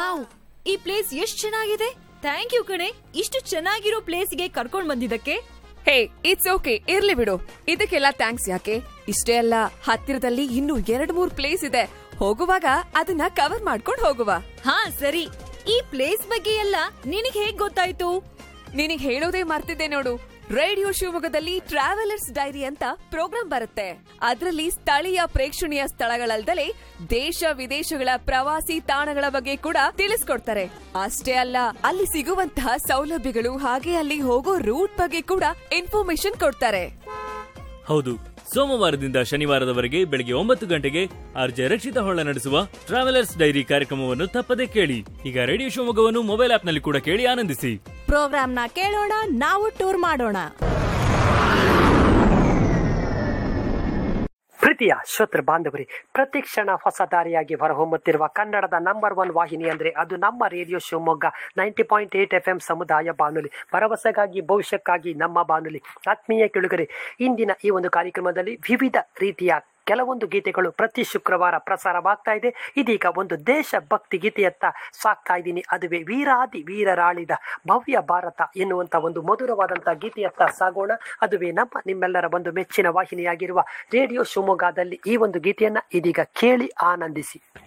wow ಈ place ಎಷ್ಟ್ ಚೆನ್ನಾಗಿದೆ ಥ್ಯಾಂಕ್ ಯು ಕಣೆ ಇಷ್ಟು ಚೆನ್ನಾಗಿರೋ ಪ್ಲೇಸ್ಗೆ ಕರ್ಕೊಂಡ್ ಬಂದಿದ್ದಕ್ಕೆ ಹೇ ಇಟ್ಸ್ ಓಕೆ ಇರ್ಲಿ ಬಿಡು ಇದಕ್ಕೆಲ್ಲ ಥ್ಯಾಂಕ್ಸ್ ಯಾಕೆ ಇಷ್ಟೇ ಅಲ್ಲ ಹತ್ತಿರದಲ್ಲಿ ಇನ್ನೂ ಎರಡ್ ಮೂರ್ ಪ್ಲೇಸ್ ಇದೆ ಹೋಗುವಾಗ ಅದನ್ನ ಕವರ್ ಮಾಡ್ಕೊಂಡು ಹೋಗುವ ಹಾ ಸರಿ ಈ ಪ್ಲೇಸ್ ಬಗ್ಗೆ ಎಲ್ಲ ನಿನಗ್ ಹೇಗ್ ಗೊತ್ತಾಯ್ತು ನಿನಗ್ ಹೇಳೋದೇ ಮರ್ತಿದ್ದೆ ನೋಡು ರೇಡಿಯೋ ಶಿವಮೊಗ್ಗದಲ್ಲಿ ಟ್ರಾವೆಲರ್ಸ್ ಡೈರಿ ಅಂತ ಪ್ರೋಗ್ರಾಂ ಬರುತ್ತೆ ಅದರಲ್ಲಿ ಸ್ಥಳೀಯ ಪ್ರೇಕ್ಷಣೀಯ ಸ್ಥಳಗಳಲ್ದಲೆ ದೇಶ ವಿದೇಶಗಳ ಪ್ರವಾಸಿ ತಾಣಗಳ ಬಗ್ಗೆ ಕೂಡ ತಿಳಿಸ್ಕೊಡ್ತಾರೆ ಅಷ್ಟೇ ಅಲ್ಲ ಅಲ್ಲಿ ಸಿಗುವಂತಹ ಸೌಲಭ್ಯಗಳು ಹಾಗೆ ಅಲ್ಲಿ ಹೋಗೋ ರೂಟ್ ಬಗ್ಗೆ ಕೂಡ ಇನ್ಫಾರ್ಮೇಶನ್ ಕೊಡ್ತಾರೆ ಹೌದು ಸೋಮವಾರದಿಂದ ಶನಿವಾರದವರೆಗೆ ಬೆಳಗ್ಗೆ ಒಂಬತ್ತು ಗಂಟೆಗೆ ಆರ್ಜೆ ರಕ್ಷಿತ ಹೊಳ್ಳ ನಡೆಸುವ ಟ್ರಾವೆಲರ್ಸ್ ಡೈರಿ ಕಾರ್ಯಕ್ರಮವನ್ನು ತಪ್ಪದೆ ಕೇಳಿ ಈಗ ರೇಡಿಯೋ ಶಿವಮೊಗ್ಗವನ್ನು ಮೊಬೈಲ್ ಆಪ್ನಲ್ಲಿ ಕೂಡ ಕೇಳಿ ಆನಂದಿಸಿ ಪ್ರೋಗ್ರಾಮ್ನ ಕೇಳೋಣ ನಾವು ಟೂರ್ ಮಾಡೋಣ ಪ್ರೀತಿಯ ಶ್ರೋತೃ ಬಾಂಧವರಿ ಪ್ರತಿ ಕ್ಷಣ ಹೊಸ ದಾರಿಯಾಗಿ ಹೊರಹೊಮ್ಮುತ್ತಿರುವ ಕನ್ನಡದ ನಂಬರ್ ಒನ್ ವಾಹಿನಿ ಅಂದ್ರೆ ಅದು ನಮ್ಮ radio Shivamogga ninety point eight F M ಸಮುದಾಯ ಬಾನುಲಿ ಭರವಸೆಗಾಗಿ ಭವಿಷ್ಯಕ್ಕಾಗಿ ನಮ್ಮ ಬಾನುಲಿ ಆತ್ಮೀಯ ಕೆಳುಗರೆ ಇಂದಿನ ಈ ಒಂದು ಕಾರ್ಯಕ್ರಮದಲ್ಲಿ ವಿವಿಧ ರೀತಿಯ ಕೆಲವೊಂದು ಗೀತೆಗಳು ಪ್ರತಿ ಶುಕ್ರವಾರ ಪ್ರಸಾರವಾಗ್ತಾ ಇದೆ ಇದೀಗ ಒಂದು ದೇಶಭಕ್ತಿ ಗೀತೆಯತ್ತ ಸಾಕ್ತಾ ಇದ್ದೀನಿ ಅದುವೇ ವೀರಾದಿ ವೀರರಾಳಿದ ಭವ್ಯ ಭಾರತ ಎನ್ನುವಂತ ಒಂದು ಮಧುರವಾದಂತಹ ಗೀತೆಯತ್ತ ಸಾಗೋಣ ಅದುವೇ ನಮ್ಮ ನಿಮ್ಮೆಲ್ಲರ ಒಂದು ಮೆಚ್ಚಿನ ವಾಹಿನಿಯಾಗಿರುವ ರೇಡಿಯೋ ಶಿವಮೊಗ್ಗದಲ್ಲಿ ಈ ಒಂದು ಗೀತೆಯನ್ನ ಇದೀಗ ಕೇಳಿ ಆನಂದಿಸಿ